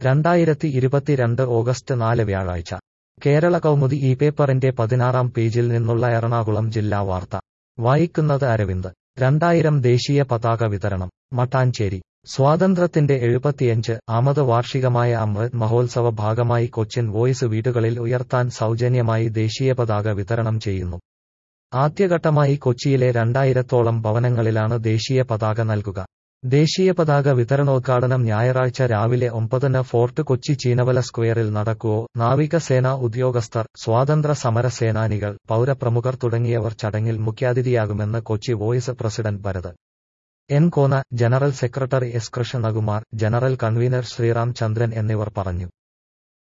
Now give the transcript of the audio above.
രണ്ടായിരത്തി ഇരുപത്തിരണ്ട് ഓഗസ്റ്റ് നാല് വ്യാഴാഴ്ച കേരള കൗമുദി ഈ പേപ്പറിന്റെ പതിനാറാം പേജിൽ നിന്നുള്ള എറണാകുളം ജില്ലാ വാർത്ത വായിക്കുന്നത് അരവിന്ദ് രണ്ടായിരം ദേശീയ പതാക വിതരണം മട്ടാഞ്ചേരി സ്വാതന്ത്ര്യത്തിന്റെ എഴുപത്തിയഞ്ച് ആമത് വാർഷികമായ അമൃത് മഹോത്സവ ഭാഗമായി കൊച്ചിൻ വോയിസ് വീടുകളിൽ ഉയർത്താൻ സൗജന്യമായി ദേശീയ പതാക വിതരണം ചെയ്യുന്നു ആദ്യഘട്ടമായി കൊച്ചിയിലെ രണ്ടായിരത്തോളം ഭവനങ്ങളിലാണ് ദേശീയ പതാക നൽകുക ദേശീയ പതാക വിതരണോദ്ഘാടനം ഞായറാഴ്ച രാവിലെ ഒമ്പതിന് ഫോർട്ട് കൊച്ചി ചീനവല സ്ക്വയറിൽ നടക്കുവോ നാവികസേന ഉദ്യോഗസ്ഥർ സ്വാതന്ത്ര്യ സമര സേനാനികൾ പൗരപ്രമുഖർ തുടങ്ങിയവർ ചടങ്ങിൽ മുഖ്യാതിഥിയാകുമെന്ന് Kochi voice president Bharath N Kona general secretary S Krishnakumar general convener Sreeram Chandran എന്നിവർ പറഞ്ഞു